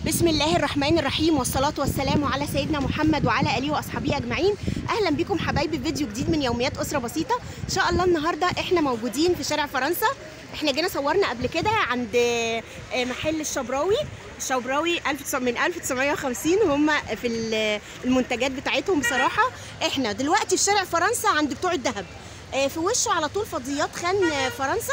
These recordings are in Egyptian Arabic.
بسم الله الرحمن الرحيم والصلاة والسلام على سيدنا محمد وعلى آله وأصحابه أجمعين أهلا بكم حبايبي في فيديو جديد من يوميات أسرة بسيطة إن شاء الله النهاردة إحنا موجودين في شارع فرنسا إحنا جينا صورنا قبل كده عند آه، محل الشبراوي الشبراوي 1900 من 1950 هم في ال- المنتجات بتاعتهم بصراحة إحنا دلوقتي في شارع فرنسا عند بتوع الذهب آه، في وشه على طول فضيات خان آه، فرنسا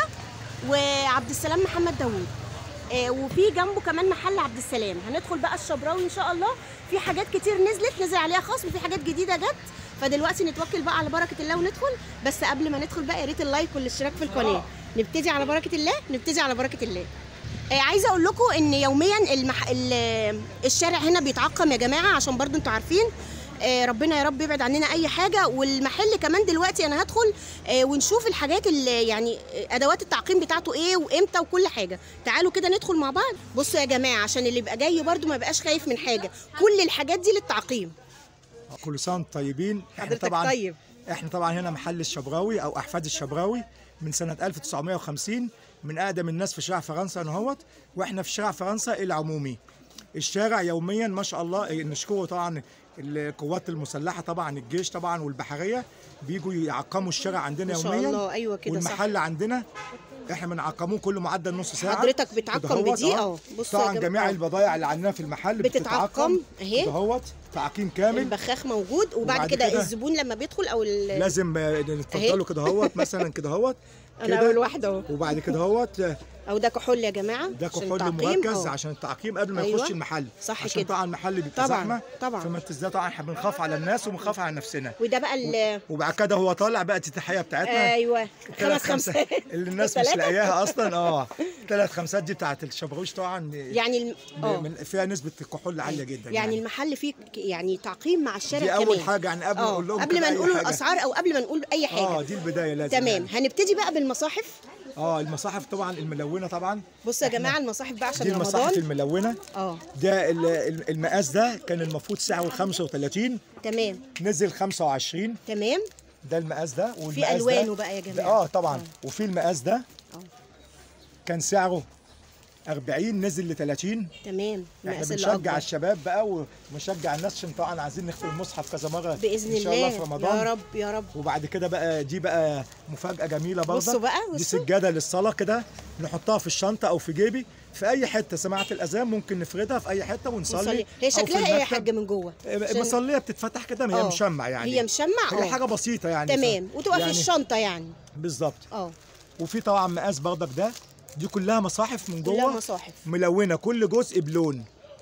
وعبد السلام محمد داوود آه، وفي جنبه كمان محل عبد السلام هندخل بقى الشبراوي ان شاء الله في حاجات كتير نزلت نزل عليها خصم وفي حاجات جديده جت فدلوقتي نتوكل بقى على بركه الله وندخل بس قبل ما ندخل بقى يا ريت اللايك والاشتراك في القناه نبتدي على بركه الله نبتدي على بركه الله آه، عايزه اقول لكم ان يوميا المح... ال- الشارع هنا بيتعقم يا جماعه عشان برضو انتوا عارفين آه، ربنا يا رب يبعد عننا اي حاجه والمحل كمان دلوقتي انا هدخل آه، ونشوف الحاجات اللي يعني آه، ادوات التعقيم بتاعته ايه وامتى وكل حاجه تعالوا كده ندخل مع بعض بصوا يا جماعه عشان اللي يبقى جاي برضو ما يبقاش خايف من حاجه كل الحاجات دي للتعقيم كل سنه وانتم طيبين احنا حضرتك طبعا طيب. احنا طبعا هنا محل الشبراوي او احفاد الشبراوي من سنه 1950 من اقدم الناس في شارع فرنسا اهوت واحنا في شارع فرنسا العمومي الشارع يوميا ما شاء الله إيه، نشكره طبعا القوات المسلحه طبعا الجيش طبعا والبحريه بيجوا يعقموا الشارع عندنا ما شاء يوميا الله، أيوة كده صح. والمحل عندنا احنا بنعقموه كل معدل نص ساعه حضرتك بتعقم كده هوت، بدي؟ آه. اه. بصوا يا طبعا جماعة. جميع البضائع اللي عندنا في المحل بتتعقم، أهي. كده هوت تعقيم كامل البخاخ موجود وبعد وبعد كده كده الزبون لما بيدخل او ال- لازم آه، نتفضلوا كده هوت مثلا كده هوت انا اول واحده اهو وبعد كده هوت آه، او ده كحول يا جماعه ده عشان كحول التعقيم. مركز اه. عشان التعقيم قبل ما أيوة. يخش المحل صح عشان كده. طبعا المحل بيبقى طبعاً، زحمه طبعاً. فما ده طبعا احنا بنخاف على الناس وبنخاف على نفسنا وده بقى ال وبعد كده هو طالع بقت التحيه بتاعتنا ايوه ثلاث خمس خمسات اللي الناس مش ثلاثة. لاقياها اصلا اه ثلاث خمسات دي بتاعت الشبروش طبعا يعني الم... اه من فيها نسبه الكحول عاليه جدا يعني المحل فيه ك- يعني تعقيم مع الشارع دي كمان اول حاجه يعني قبل ما اه اقول لهم قبل كده ما أي نقول حاجة. الاسعار او قبل ما نقول اي حاجه اه دي البدايه لازم تمام يعني. هنبتدي بقى بالمصاحف اه المصاحف طبعا الملونه طبعا بصوا يا جماعه المصاحف بقى عشان دي المصاحف رمضان الملونه اه ده ال- ال- المقاس ده كان المفروض سعره 35 تمام نزل 25 تمام ده المقاس ده والمقاس في ده- ألوانه بقى يا ده- جماعة. اه طبعا وفي المقاس ده اه كان سعره 40 نزل ل 30 تمام احنا المقاس اللي بنشجع اكبر الشباب بقى ونشجع الناس عشان طبعا عايزين نختم المصحف كذا مره باذن ان شاء الله الله في رمضان يا رب يا رب وبعد كده بقى دي بقى مفاجأة جميلة برضه بصوا بقى، دي بصوا. سجادة للصلاة كده نحطها في الشنطة أو في جيبي في أي حتة سماعة الأذان ممكن نفردها في أي حتة ونصلي نصلي هي أو في شكلها ايه يا المكتب. حاجه من جوه عشان- مصلية بتتفتح كده هي آه. مشمع يعني هي مشمع هي اه حاجة بسيطة يعني تمام وتبقى يعني في الشنطه يعني بالظبط اه وفي طبعا مقاس برضك ده دي كلها مصاحف من كلها جوه مصاحف. ملونة كل جزء بلون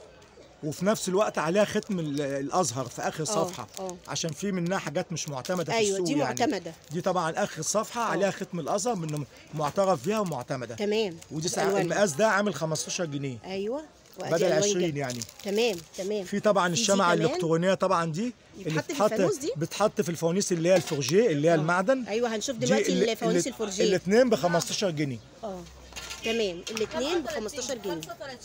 وفي نفس الوقت عليها ختم ال- الازهر في اخر صفحه آه. عشان في منها حاجات مش معتمده في أيوة، السوق دي يعني. معتمدة. دي طبعا اخر صفحه عليها ختم الازهر من معترف بيها ومعتمده تمام ودي سعر الألوان. المقاس ده عامل 15 جنيه ايوه وأدي بدل ألوان 20 جد. يعني تمام تمام في طبعا دي الشمعة كمان. الإلكترونية طبعا دي بتتحط في الفانوس دي؟ بتحط في الفوانيس اللي هي الفورجيه اللي هي المعدن ايوه هنشوف دي دلوقتي ال- الفوانيس ال- الفورجيه الاثنين ب 15 جنيه اه تمام الاثنين ب 15 جنيه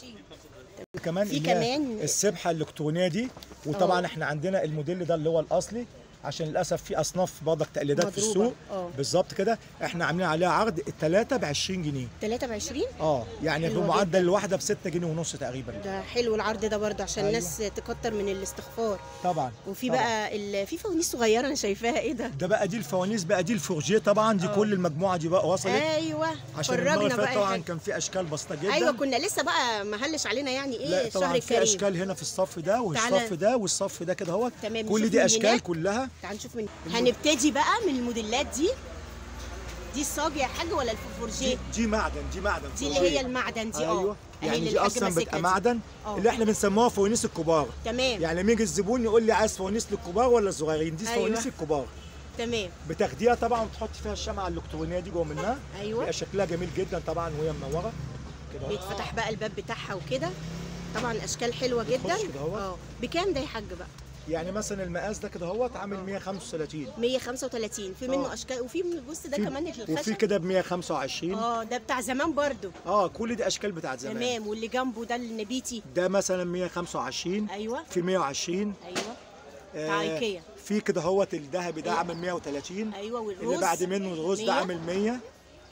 كمان في اللي هي كمان- السبحه الالكترونيه دي وطبعا احنا عندنا الموديل ده اللي هو الاصلي عشان للاسف في اصناف برضك تقليدات في مضروبة. السوق اه. بالظبط كده احنا عاملين عليها عرض الثلاثه ب 20 جنيه 23 اه يعني حلوة بمعدل الواحده ب 6 جنيه ونص تقريبا ده حلو العرض ده برضه عشان أيوة. الناس تكتر من الاستغفار طبعا وفي طبعاً. بقى ال... في فوانيس صغيره انا شايفاها ايه ده ده بقى دي الفوانيس بقى دي الفورجيه طبعا دي كل المجموعه دي بقى وصلت ايوه عشان المره فرجنا اللي بقى فاتت يا طبعا حاج. كان في اشكال بسيطه جدا ايوه كنا لسه بقى مهلش علينا يعني ايه لا الشهر طبعا في الكريم اشكال هنا في الصف ده والصف تعالى. ده والصف ده كده اهوت تمام، كل نشوف دي من اشكال هناك. كلها تعال نشوف من هنبتدي بقى من الموديلات دي دي الصاج يا حاج ولا دي, الفورجيه دي معدن دي معدن دي اللي فورجيه. هي المعدن دي اه ايوه أهي يعني اللي دي الحاج اصلا ماسكها بتبقى دي. معدن اه. اللي احنا بنسموها فوانيس الكبار تمام يعني لما يجي الزبون يقول لي عايز فوانيس للكبار ولا الصغيرين دي أيوة. فوانيس الكبار تمام بتاخديها طبعا وتحطي فيها الشمعه الالكترونيه دي جوه منها أيوة. بيبقى شكلها جميل جدا طبعا وهي منوره كده اهو. بيتفتح بقى الباب بتاعها وكده طبعا اشكال حلوه جدا بتخش كده اهوت. اه بكام ده يا حاج بقى يعني مثلا المقاس ده كده اهوت عامل 135 135 في منه اه. اشكال وفي من بص ده في- كمان وفي الخشب كده ب 125 اه ده بتاع زمان برضو اه كل دي اشكال بتاعت زمان تمام واللي جنبه ده النبيتي ده مثلا 125 ايوه في 120 ايوه آه، بتاع ايكيا. في كده هوت الذهبي ده عامل 130 ايوه والروز اللي بعد منه الغوز ده 100. عامل 100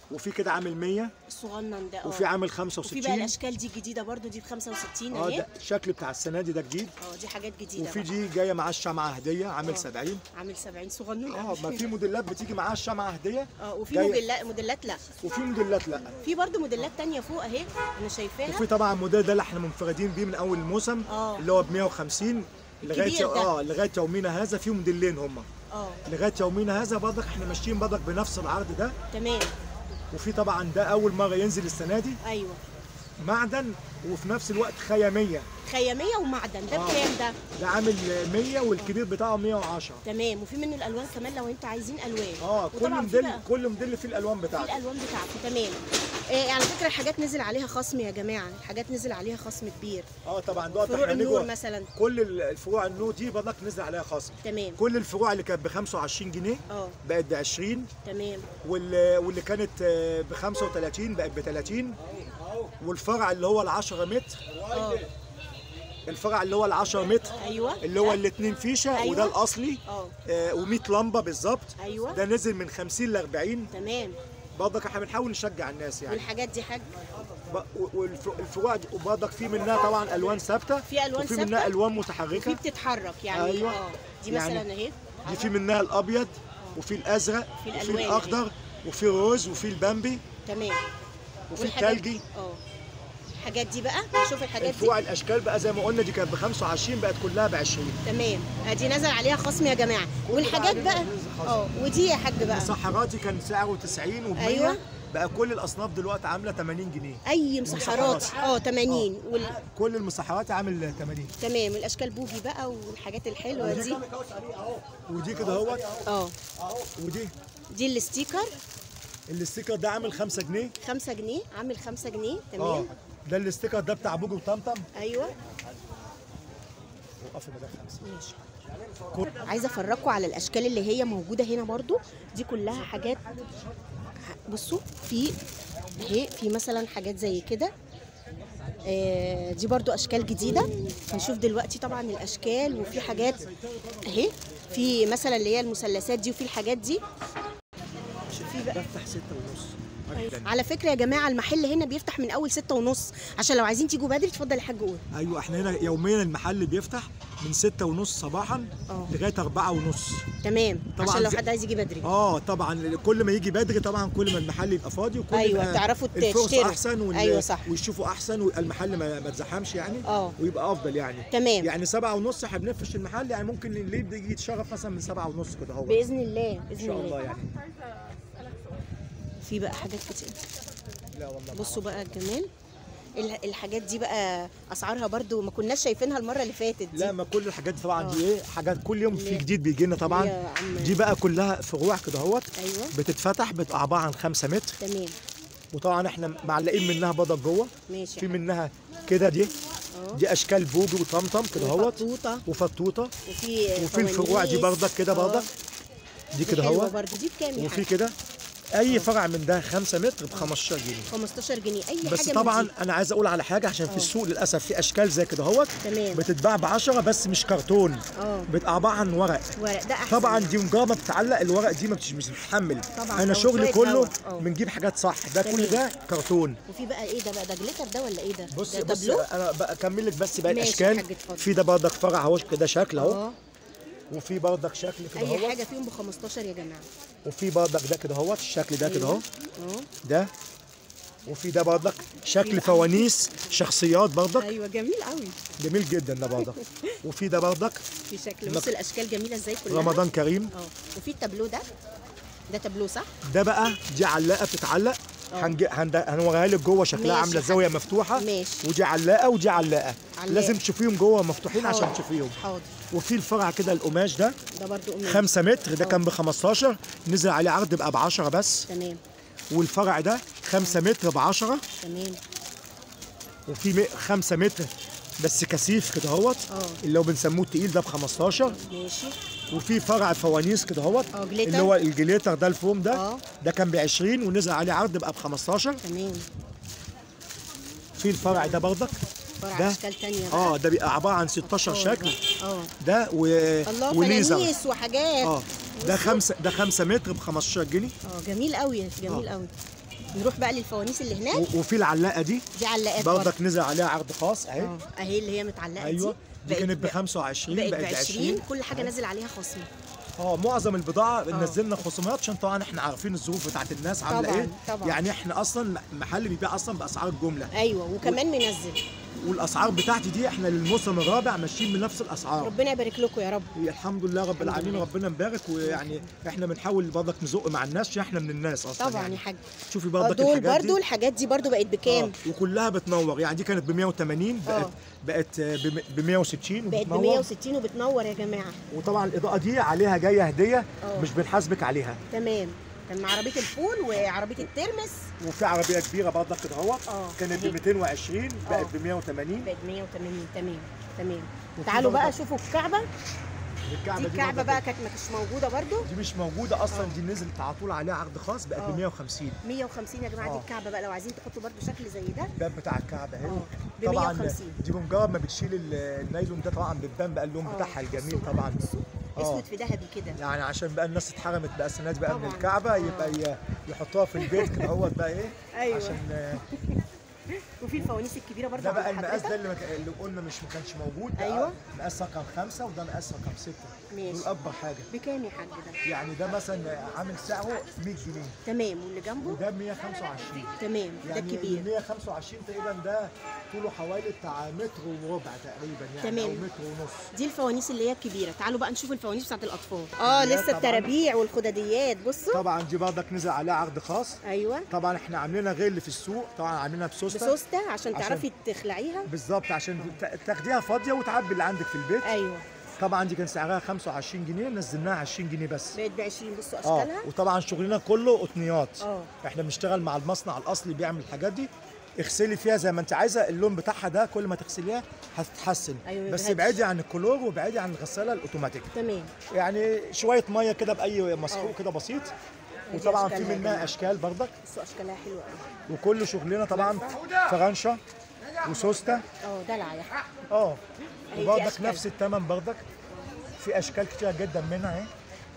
وفي كده عامل 100 الصغنن ده اه وفي عامل وفي بقى 65 الاشكال دي الجديده برضو دي ب 65 اه اهي ده الشكل بتاع السنه دي ده جديد اه دي حاجات جديده وفي بقى. دي جايه معاه الشمعه هديه عامل آه. 70 عامل 70 صغنون اه قوي. ما في موديلات بتيجي معاها الشمعه هديه اه وفي جاية- موديلات موديلات لا وفي موديلات لا في برضو موديلات تانية فوق اهي انا شايفاها وفي طبعا الموديل ده اللي احنا منفردين بيه من اول الموسم آه. اللي هو ب 150 لغايه الكبير ده. اه لغايه يومنا هذا في موديلين هم اه لغايه يومنا هذا برضك احنا ماشيين برضك بنفس العرض ده تمام وفي طبعا ده اول مره ينزل السنه دي ايوه معدن وفي نفس الوقت خياميه خياميه ومعدن ده آه. بكام ده ده عامل 100 والكبير بتاعه 110 تمام وفي منه الالوان كمان لو انتوا عايزين الوان اه كل وطبعا في موديل بقى كل موديل فيه الالوان في بتاعته الالوان بتاعته تمام إيه على فكره الحاجات نزل عليها خصم يا جماعه الحاجات نزل عليها خصم كبير اه طبعا دوت فروع احنا النور نجوى مثلا كل الفروع النور دي برضك نزل عليها خصم تمام كل الفروع اللي كانت ب 25 جنيه اه بقت ب 20 تمام واللي, واللي كانت ب 35 بقت ب 30 والفرع اللي هو ال 10 متر اه الفرع اللي هو ال 10 متر ايوه اللي هو ده. الاثنين فيشه أيوة. وده الاصلي اه و100 لمبه بالظبط ايوه ده نزل من 50 ل 40 تمام برضك احنا بنحاول نشجع الناس يعني والحاجات دي حاج والفروع دي وبرضك في منها طبعا الوان ثابته في ألوان وفي ثابتة؟ منها الوان في متحركه بتتحرك يعني أيوة. اه دي يعني مثلا اهي دي في منها الابيض وفي الازرق في وفي الألوان الاخضر وفي الروز وفي البامبي تمام وفي والحاجات- التلجي اه الحاجات دي بقى نشوف الحاجات دي الفروع الاشكال بقى زي ما قلنا دي كانت ب 25 بقت كلها ب 20 تمام ادي نزل عليها خصم يا جماعه والحاجات بقى اه ودي يا حاج بقى مسحراتي كان سعره 90 و100 أيوة. بقى كل الاصناف دلوقتي عامله 80 جنيه اي مسحرات اه 80 وال... كل المسحرات عامل 80 تمام الاشكال بوجي بقى والحاجات الحلوه دي ودي كده اهوت اه ودي دي الاستيكر الاستيكر ده عامل 5 جنيه 5 جنيه عامل 5 جنيه اه تمام ده الاستيكر ده بتاع بوجي وطمطم ايوه وقف بدل خمسه ماشي عايزه افرجكم على الاشكال اللي هي موجوده هنا برضو دي كلها حاجات بصوا في اهي في مثلا حاجات زي كده آه، دي برضو اشكال جديده هنشوف دلوقتي طبعا الاشكال وفي حاجات اهي في مثلا اللي هي المثلثات دي وفي الحاجات دي في بقى بفتح 6 ونص على فكره يا جماعه المحل هنا بيفتح من اول ستة ونص عشان لو عايزين تيجوا بدري اتفضل يا حاج قول ايوه احنا هنا يوميا المحل بيفتح من 6 ونص صباحا اه. لغايه 4 ونص تمام طبعاً عشان لو زي- حد عايز يجي بدري اه طبعا كل ما يجي بدري طبعا كل ما المحل يبقى فاضي وكل أيوة، ما تعرفوا الفرصه تشتروا. احسن وال... أيوة، صح. ويشوفوا احسن والمحل ما, ما تزحمش يعني اه. ويبقى افضل يعني تمام. يعني 7 ونص احنا بنفرش المحل يعني ممكن الليل يجي يتشرف مثلا من 7 ونص كده هو باذن الله ان باذن شاء الله الله يعني في بقى حاجات كتير لا والله بصوا بقى الجمال ال- الحاجات دي بقى اسعارها برضو ما كناش شايفينها المره اللي فاتت دي لا ما كل الحاجات دي طبعا اه. دي ايه حاجات كل يوم في ليه؟ جديد بيجي لنا ليه طبعا يا عم؟ دي بقى كلها فروع كده اهوت ايوه بتتفتح بتبقى عباره عن 5 متر تمام وطبعا احنا معلقين منها بضك جوه ماشي في منها كده دي اه دي اشكال بوجي وطمطم كده اهوت وفطوطه وفطوطه وفي وفي الفروع دي فوانيس. بردك كده اه. بردك دي كده حلوة اهوت برضو دي بكام يا وفي حاج؟ كده اي فرع من ده 5 متر ب 15 جنيه 15 جنيه اي بس حاجه طبعا من دي. انا عايز اقول على حاجه عشان في اه. السوق للاسف في اشكال زي كده اهوت تمام بتتباع ب 10 بس مش كرتون اه بتبقى عباره عن ورق ورق ده احسن طبعا دي مجرد ما بتتعلق الورق دي ما بتش- مش بتتحمل طبعا انا لو شغلي شوية كله هوا. اه. بنجيب حاجات صح ده كل تمام. ده كرتون وفي بقى ايه ده بقى ده جليتر ده ولا ايه ده؟ بص ده بص تابلو؟ انا بكمل لك بس باقي ماشي يا الاشكال حاج، اتفضل. في ده بردك فرع اهو كده شكل اهو اه وفي بردك شكل كده اي اهو حاجه فيهم ب 15 يا جماعه وفي بردك ده كده اهو الشكل ده كده اهو اه ده وفي ده بردك شكل فوانيس شخصيات بردك ايوه جميل قوي جميل جدا ده بردك وفي ده بردك في شكل مك- بص الاشكال جميله ازاي كلها رمضان كريم اه وفي التابلو ده ده تابلو صح؟ ده بقى دي علاقه بتتعلق اه. هنج... هند... هنوريها لك جوه شكلها ماشي عامله يا زاويه مفتوحه ماشي. ودي علاقه ودي علاقه علاقة. لازم تشوفيهم جوه مفتوحين عشان حاضر. تشوفيهم حاضر وفي الفرع كده القماش ده ده برضو قماش 5 متر ده اه. كان ب 15 نزل عليه عرض بقى ب 10 بس تمام والفرع ده 5 متر ب 10 تمام وفي 5 متر بس كثيف كده اهوت اه. اللي هو بنسموه التقيل ده ب 15 ماشي وفي فرع فوانيس كده اهوت اه، جليتر. اللي هو الجليتر ده الفوم ده اه. ده كان ب 20 ونزل عليه عرض بقى ب 15 تمام في الفرع ده برضك فرع ده اشكال تانية بقى اه ده بيبقى عباره عن 16 اه، شكل اه ده و... الله وليزر فوانيس وحاجات اه ده 5 ده 5 متر ب 15 جنيه اه جميل قوي جميل اه. قوي نروح بقى للفوانيس اللي هناك و- وفي العلاقه دي دي علاقات برضه برضك نزل عليها عرض خاص اهي اه اهي اللي هي متعلقه ايوه دي بقت كانت ب ب- 25 بقت بقت ب ب 20 20 كل حاجه نازل عليها خصم اه معظم البضاعه آه. نزلنا خصومات عشان طبعا احنا عارفين الظروف بتاعت الناس عامله طبعاً، ايه طبعاً. يعني احنا اصلا محل بيبيع اصلا باسعار الجمله ايوه وكمان منزل والاسعار بتاعتي دي احنا للموسم الرابع ماشيين بنفس الاسعار ربنا يبارك لكم يا رب هي الحمد لله رب العالمين لله. ربنا مبارك ويعني احنا بنحاول برضك نزق مع الناس عشان احنا من الناس اصلا طبعا يعني. يا حاج شوفي آه، برضك دول الحاجات برضو دي الحاجات دي برضو بقت بكام آه، وكلها بتنور يعني دي كانت ب 180 بقت آه. بقت ب 160 بقت ب وبتنور 160 وبتنور يا جماعه وطبعا الاضاءه دي عليها جايه هديه آه. مش بنحاسبك عليها تمام كان مع عربيه الفول وعربيه الترمس وفي عربيه كبيره برضك كده اهوت آه، كانت أهي. ب 220 بقت آه. ب 180 بقت 180 تمام تمام وفي تعالوا بقى برضك- شوفوا الكعبه الكعبه دي الكعبه برضك بقى كانت ما كانتش موجوده برضو دي مش موجوده اصلا آه. دي نزلت على طول عليها عرض خاص بقت آه. ب 150 150 يا جماعه دي آه. الكعبه بقى لو عايزين تحطوا برضو شكل زي ده الباب بتاع الكعبه اهي آه، ب طبعا 150. دي بمجرد ما بتشيل ال- النايلون ده طبعا بتبان بقى اللون آه، بتاعها الجميل بصوا بقى، طبعا بصوا. آه. اسود في ذهبي كده يعني عشان بقى الناس اتحرمت بقى السنه دي بقى من طبعاً. الكعبه آه. يبقى ي- يحطوها في البيت كده اهوت بقى ايه أيوة. عشان آه، وفي الفوانيس الكبيره برضو ده بقى عند المقاس حضرتك. ده اللي, ما ك- اللي قلنا مش ما كانش موجود ده أيوة. مقاس رقم خمسة وده مقاس رقم ستة ماشي. دول اكبر حاجه بكام يا حاج ده يعني ده مثلا عامل سعره 100 جنيه تمام واللي جنبه وده 125 تمام ده يعني الكبير 125 تقريبا ده طوله حوالي بتاع متر وربع تقريبا يعني تمام. او متر ونص دي الفوانيس اللي هي الكبيره تعالوا بقى نشوف الفوانيس بتاعت الاطفال اه لا لسه طبعاً. الترابيع والخداديات بصوا طبعا دي برضك نزل عليها عرض خاص ايوه طبعا احنا عاملينها غير اللي في السوق طبعا عاملينها بسوسته بسوسته عشان عشان- تعرفي تخلعيها بالظبط عشان تا- تاخديها فاضيه وتعبي اللي عندك في البيت ايوه طبعا دي كان سعرها 25 جنيه نزلناها 20 جنيه بس بقت ب 20 بصوا اه اشكالها وطبعا شغلنا كله قطنيات اه. احنا بنشتغل مع المصنع الاصلي بيعمل الحاجات دي اغسلي فيها زي ما انت عايزه اللون بتاعها ده كل ما تغسليها هتتحسن أيوة، ما بس يبهدش. ابعدي عن الكلور وابعدي عن الغساله الاوتوماتيك تمام يعني شويه ميه كده باي اه. مسحوق كده بسيط ودي وطبعا في أشكالها يا منها جماعة. اشكال برضك بصوا اشكالها حلوه قوي وكل شغلنا طبعا فرنشه وسوسته اه دلع يا حاج اه دي وبرضك أشكال. نفس الثمن برضك في اشكال كتير جدا منها اهي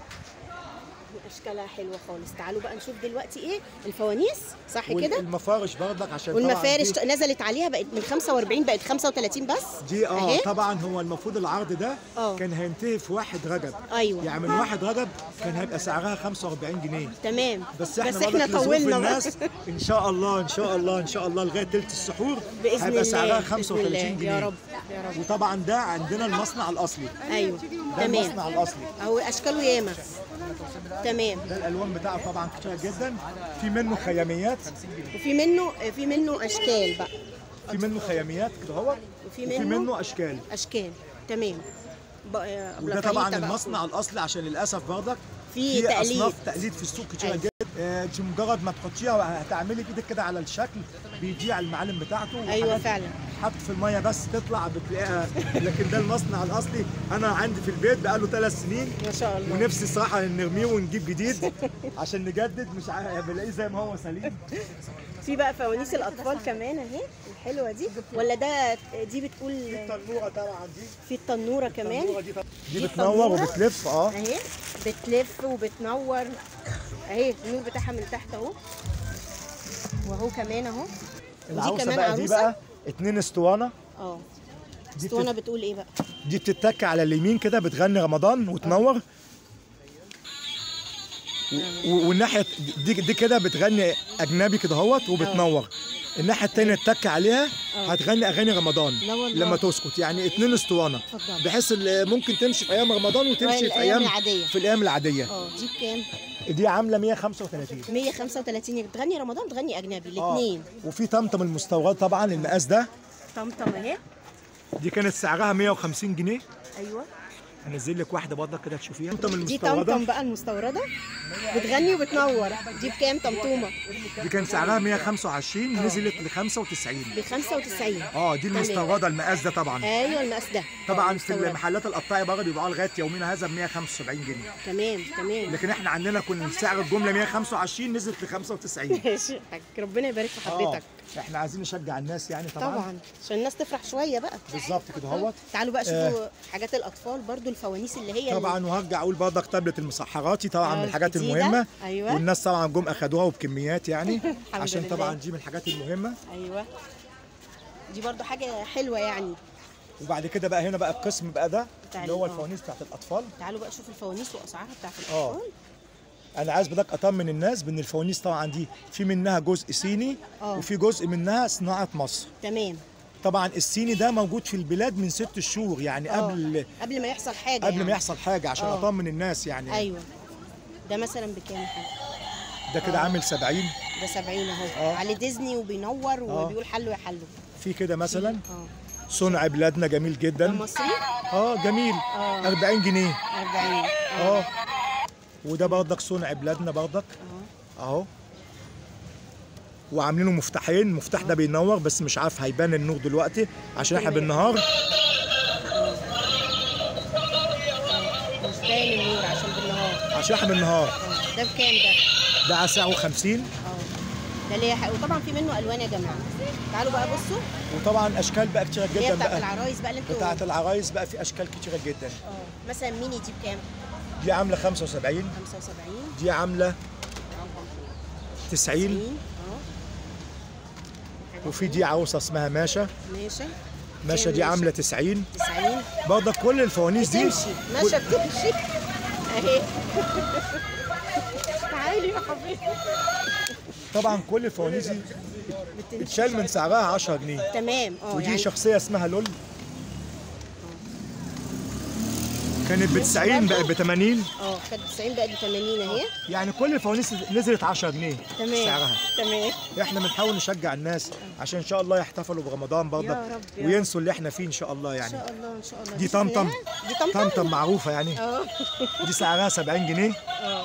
اشكالها حلوه خالص تعالوا بقى نشوف دلوقتي ايه الفوانيس صح كده والمفارش برضك عشان طبعاً والمفارش دي- نزلت عليها بقت من 45 بقت 35 بس دي اه أهي. طبعا هو المفروض العرض ده اه. كان هينتهي في واحد رجب ايوه يعني من واحد رجب كان هيبقى سعرها 45 جنيه تمام بس احنا بس برضك احنا لظروف طولنا بقى. الناس ان شاء الله ان شاء الله ان شاء الله لغايه تلت السحور باذن هيبقى سعرها الله بإذن 35 الله. جنيه يا رب يا رب وطبعا ده عندنا المصنع الاصلي ايوه ده تمام المصنع الاصلي اهو اشكاله ياما تمام ده الالوان بتاعه طبعا كتير جدا في منه خياميات وفي منه في منه اشكال بقى في منه خياميات كده اهوت وفي وفي منه منه اشكال اشكال تمام بقى أبو وده لفايتة طبعا بقى. المصنع الاصلي عشان للاسف برضك في تقليد. اصناف تقليد في السوق كتير أيوة. جدا آه، انت مجرد ما تحطيها هتعملي بايدك كده على الشكل بيضيع المعالم بتاعته ايوه وحاجات فعلا حط في الميه بس تطلع بتلاقيها لكن ده المصنع الاصلي انا عندي في البيت بقاله ثلاث سنين ما شاء الله ونفسي الصراحه نرميه ونجيب جديد عشان نجدد مش عارف بلاقيه زي ما هو سليم في بقى فوانيس الاطفال كمان اهي الحلوه دي ولا ده دي بتقول التنوره طبعا دي في التنوره كمان التنوره دي طبعا دي دي بتنور التنورة؟ وبتلف اه اهي بتلف وبتنور اهي النور بتاعها من تحت اهو وهو كمان اهو ودي العروسه كمان بقى دي عروسه بقى اتنين اسطوانه اه دي اسطوانه بتقول ايه بقى دي بتتك على اليمين كده بتغني رمضان وتنور و- والناحيه دي دي كده بتغني اجنبي كده اهوت وبتنور الناحيه التانية تتك عليها هتغني اغاني رمضان لا والله. لما تسكت يعني اتنين اسطوانه اتفضل. بحيث اللي ممكن تمشي في ايام رمضان وتمشي في الأيام ايام العادية. في الايام العاديه اه دي بكام دي عامله 135 135 بتغني رمضان بتغني اجنبي آه. الاثنين وفي طمطم المستورد طبعا المقاس ده طمطم اهي دي كانت سعرها 150 جنيه ايوه هنزل لك واحده برضك كده تشوفيها طمطم دي المستورده طمطم بقى المستورده بتغني وبتنور دي بكام طمطومه دي كان سعرها 125 نزلت ل 95 ب 95 اه دي تمام. المستورده المقاس ده طبعا ايوه المقاس ده طبعا في المستورد. المحلات القطاعي بره بيبيعوها لغايه يومنا هذا ب 175 جنيه تمام تمام لكن احنا عندنا كنا سعر الجمله 125 نزلت ل 95 ماشي حاج. ربنا يبارك في اه حضرتك احنا عايزين نشجع الناس يعني طبعا, طبعا عشان الناس تفرح شويه بقى بالظبط كده اهوت تعالوا بقى شوفوا حاجات الاطفال برضو الفوانيس اللي هي طبعا وهرجع اقول برضك طبله المسحراتي طبعا آه، من الحاجات الجديدة. المهمه أيوة. والناس طبعا جم اخدوها وبكميات يعني عشان لله. طبعا دي من الحاجات المهمه ايوه دي برضو حاجه حلوه يعني وبعد كده بقى هنا بقى القسم بقى ده بتاع اللي هو ال- آه. الفوانيس بتاعت الاطفال تعالوا بقى شوفوا الفوانيس واسعارها بتاعت آه. الاطفال انا عايز بدك اطمن الناس بان الفوانيس طبعا دي في منها جزء صيني آه. وفي جزء منها صناعه مصر تمام طبعا الصيني ده موجود في البلاد من ست شهور يعني آه. قبل قبل ما يحصل حاجه قبل يعني. ما يحصل حاجه عشان آه. اطمن الناس يعني ايوه ده مثلا بكام يا حاج؟ ده كده آه. عامل 70 ده 70 اهو آه. على ديزني وبينور آه. وبيقول حلو يا حلو في كده مثلا اه صنع بلادنا جميل ده جدا مصري اه جميل آه. 40 جنيه 40 اه وده برضك صنع بلادنا برضك اه اهو وعاملينه مفتاحين المفتاح ده بينور بس مش عارف هيبان النور دلوقتي عشان احنا ممكن بالنهار مش باين النور عشان بالنهار عشان احنا بالنهار اه ده بكام ده؟ ده على سعره 50 اه ده ليه حق وطبعا في منه الوان يا جماعه تعالوا بقى بصوا وطبعا اشكال بقى كتيره اللي هي جدا بتاعت بقى العرايس بقى اللي انتوا بتاعت العرايس بقى في اشكال كتيره جدا اه مثلا ميني دي بكام؟ دي عامله 75 75 دي عامله 90 90 اه وفي دي عروسه اسمها ماشا ماشي ماشا كام دي عامله ماشا؟ 90 90 برضك كل الفوانيس دي بتمشي ماشي بتمشي اهي تعالي يا حبيبي طبعا كل الفوانيس دي بتمشي اتشال من سعرها 10 جنيه تمام اه ودي يعني شخصيه اسمها لول كانت ب 90 بقت ب 80 اه كانت 90 بقت ب 80 اهي يعني كل الفوانيس نزلت 10 جنيه تمام سعرها تمام احنا بنحاول نشجع الناس عشان ان شاء الله يحتفلوا برمضان برضك يا رب يا وينسوا اللي احنا فيه ان شاء الله ان يعني شاء الله ان شاء الله دي شكلها- طمطم. دي طمطم طمطم معروفه يعني اه دي سعرها 70 جنيه اه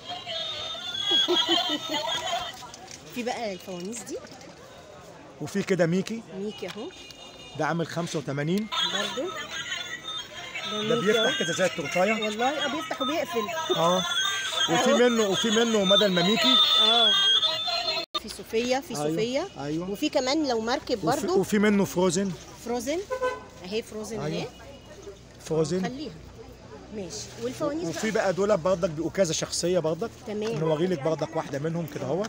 في بقى الفوانيس دي وفي كده ميكي ميكي اهو ده عامل 85 برضه ده ميكي أهو. بيفتح كده زي التورتايه والله اه بيفتح وبيقفل اه وفي منه وفي منه بدل ما ميكي اه في صوفيا في أيوة، صوفيا أيوة. وفي كمان لو مركب وفي, برضه وفي منه فروزن فروزن اهي فروزن اهي أيوة. فروزن خليها ماشي والفوانيس وفي بقى بقى دول برضك بيبقوا كذا شخصيه برضك تمام. نوري لك برضك واحده منهم كده اهوت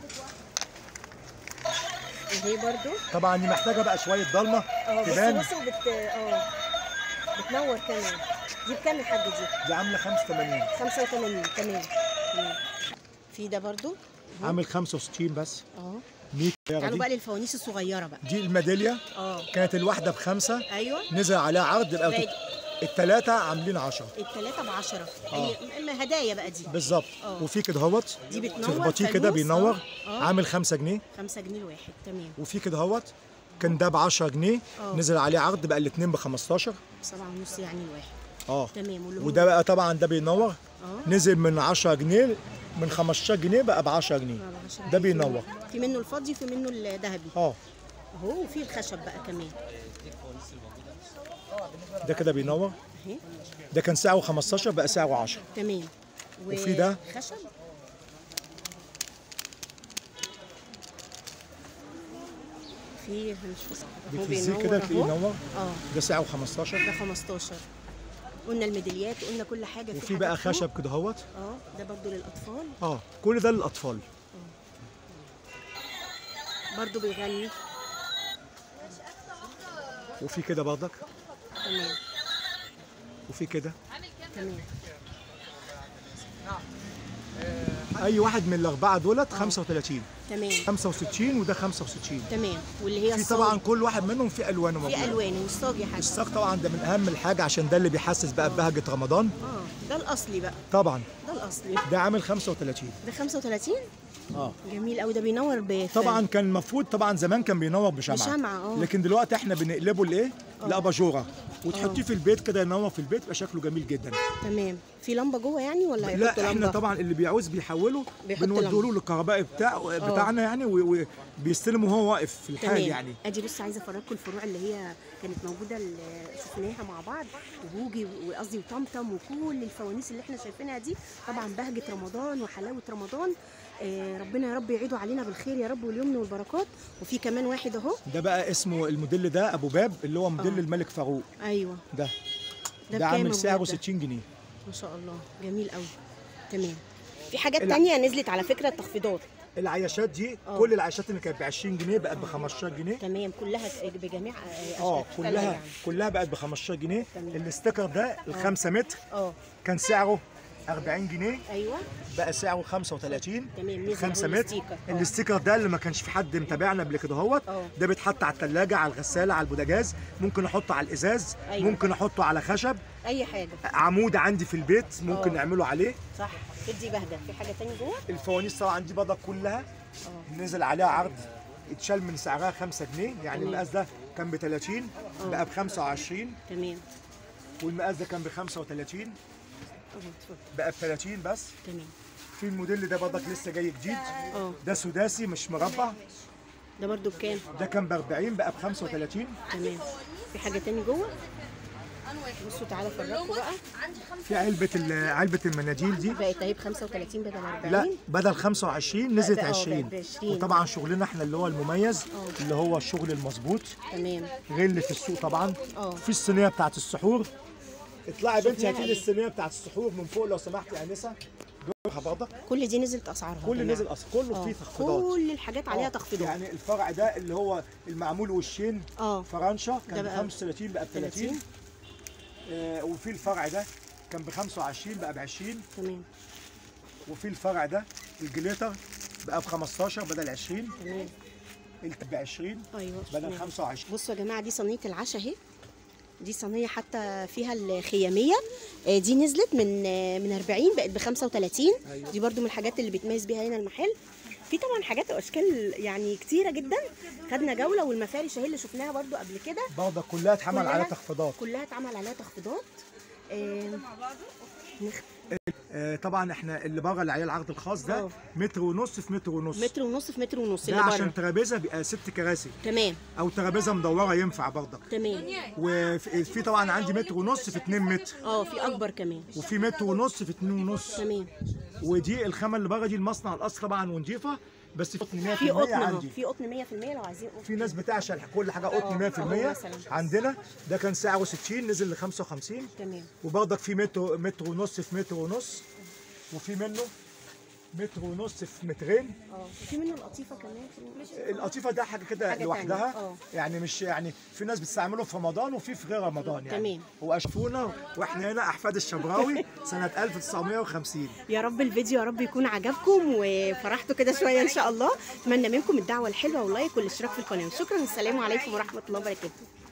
اهي برضه طبعا دي محتاجه بقى شويه ضلمه اه بص تبان بص وبت اه بتنور كمان دي بكام يا حاج دي؟ دي عامله 85 85 تمام تمام في ده برضو عامل 65 بس اه 100 تعالوا دي بقى للفوانيس الصغيره بقى دي الميداليه اه كانت الواحده بخمسه ايوه نزل عليها عرض يبقى بقت الثلاثه عاملين 10 الثلاثه ب 10 آه. يعني هدايا بقى دي بالظبط آه. وفي كده اهوت دي بتنور تخبطيه كده فانوس، بينور آه. آه. عامل 5 جنيه 5 جنيه الواحد تمام وفي كده اهوت كان ده ب 10 جنيه آه. نزل عليه عرض بقى الاثنين ب 15 سبعة ونص يعني الواحد اه تمام واللي هو وده بقى طبعا ده بينور اه نزل من 10 جنيه من 15 جنيه بقى ب 10 جنيه على عشرة. ده بينور في منه الفضي وفي منه الذهبي اه اهو وفي الخشب بقى كمان ده كده بينور اهي ده كان سعره 15 بقى سعره 10 تمام وفي ده؟ خشب في مش هو بتهزيه كده تلاقيه أهو. ينور اه ده سعره 15 ده 15 قلنا الميداليات قلنا كل حاجه في وفي بقى حاجات فوق. خشب كده اهوت اه ده برضو للاطفال اه كل ده للاطفال برضو بيغني وفي كده برضك تمام وفي كده تمام اي واحد من الاربعه دولت 35 تمام 65 وده 65 تمام واللي هي في الصاج. طبعا كل واحد منهم في الوانه في موجوده الوان والصاج يا حاج الساق طبعا ده من اهم الحاجه عشان ده اللي بيحسس بقى ببهجه رمضان اه ده الاصلي بقى طبعا ده الاصلي ده عامل 35 ده 35 اه جميل قوي ده بينور ب طبعا كان المفروض طبعا زمان كان بينور بشمعه بشمعة، اه. لكن دلوقتي احنا بنقلبه لايه لاباجوره وتحطيه في البيت كده ينور في البيت يبقى شكله جميل جدا تمام في لمبه جوه يعني ولا هيحطوا لا احنا لمبه طبعا اللي بيعوز بيحوله بيحط بنوديه لمبة. له للكهربائي بتاع بتاعنا يعني وبيستلمه وهو واقف في الحال تمام يعني ادي بص عايزه افرجكم الفروع اللي هي كانت موجوده اللي شفناها مع بعض وبوجي وقصدي وطمطم وكل الفوانيس اللي احنا شايفينها دي طبعا بهجه رمضان وحلاوه رمضان آه ربنا يا رب يعيده علينا بالخير يا رب واليمن والبركات وفي كمان واحد اهو ده بقى اسمه الموديل ده ابو باب اللي هو موديل آه. الملك فاروق ايوه ده ده ده, بكام عامل أبو سعره باب ده؟ 60 جنيه ما شاء الله جميل قوي تمام في حاجات الع- تانية نزلت على فكرة التخفيضات العياشات دي آه. كل العياشات اللي كانت ب 20 جنيه بقت ب 15 جنيه تمام كلها بجميع آه، اه أشكالها كلها يعني. كلها بقت ب 15 جنيه تمام. الاستيكر ده ال 5 متر اه كان سعره 40 جنيه ايوه بقى سعره 35 تمام نزل 5 أهو متر الاستيكر. آه. الاستيكر ده اللي ما كانش في حد متابعنا قبل كده اهوت اه. ده بيتحط على الثلاجه على الغساله على البوتاجاز ممكن احطه على الازاز أيوة. ممكن احطه على خشب اي حاجة عمود عندي في البيت ممكن اه. نعمله عليه صح تدي بهجة في حاجة تانية جوه الفوانيس طبعا دي بضك كلها اه نزل عليها عرض اتشال من سعرها 5 جنيه يعني تمام. المقاس ده كان ب 30 اه. بقى ب 25 تمام والمقاس ده كان ب 35 اه اتفضل بقى ب 30 بس تمام في الموديل ده برضك لسه جاي جديد اه ده سداسي مش مربع ده برضو بكام ده كان ب 40 بقى ب 35 تمام في حاجة تاني جوه بصوا تعالى فرجكم بقى في علبة ال- علبة المناديل دي بقت اهي ب 35 بدل 40 لا بدل 25 نزلت بقى- اه، 20 بقت ب 20. وطبعا شغلنا احنا اللي هو المميز اللي هو الشغل المظبوط تمام غير اللي في السوق طبعا اه. في الصينيه بتاعت السحور اطلعي يا بنتي شفناها هاتي لي قبل. الصينيه بتاعت السحور من فوق لو سمحت يا انسه جوه برضك كل دي نزلت اسعارها يا كل جماعة. نزل اصل كله اه، فيه تخفيضات كل الحاجات عليها اه، تخفيضات يعني الفرع ده اللي هو المعمول وشين اه فرنشا ده كان ب بقى 35 بقى ب 30 30 آه وفي الفرع ده كان ب 25 بقى ب 20 تمام وفي الفرع ده الجليتر بقى ب 15 بدل 20 تمام الت- ب 20 ايوه بدل تمام. 25 بصوا يا جماعه دي صينيه العشاء اهي دي صينيه حتى فيها الخياميه آه، دي نزلت من آه، من 40 بقت ب 35 أيوة. دي برضو من الحاجات اللي بيتميز بيها هنا المحل في طبعا حاجات واشكال يعني كتيره جدا خدنا جوله والمفارش اهي اللي شفناها برضو قبل كده برضه كلها اتعمل كلها- عليها تخفيضات كلها اتعمل عليها تخفيضات آه، نخ- آه، طبعا احنا اللي بره اللي عليه العرض الخاص ده اه. متر ونص في متر ونص متر ونص في متر ونص ده اللي بره عشان ترابيزه بيبقى ست كراسي تمام او ترابيزه مدوره ينفع برضك تمام وفي في طبعا عندي متر ونص في 2 متر اه في اكبر كمان وفي متر ونص في 2 ونص تمام ودي الخامه اللي بره دي المصنع الاصل طبعا ونضيفه بس في 100% في قطن اهو عندي في قطن 100% لو عايزين قطن في ناس بتعشق كل حاجه قطن اه، 100% اه، مثلا. عندنا ده كان سعره 60 نزل ل 55 تمام وبرضك في متر متر ونص في متر ونص وفي منه متر ونص في مترين اه في منه القطيفه كمان في القطيفه ده حاجه كده حاجة لوحدها تانية، اه. يعني مش يعني في ناس بتستعمله في رمضان وفي في غير رمضان يعني تمام. واشوفونا واحنا هنا احفاد الشبراوي سنه 1950 يا رب الفيديو يا رب يكون عجبكم وفرحتوا كده شويه ان شاء الله اتمنى منكم الدعوه الحلوه واللايك والاشتراك في القناه شكرا والسلام عليكم ورحمه الله وبركاته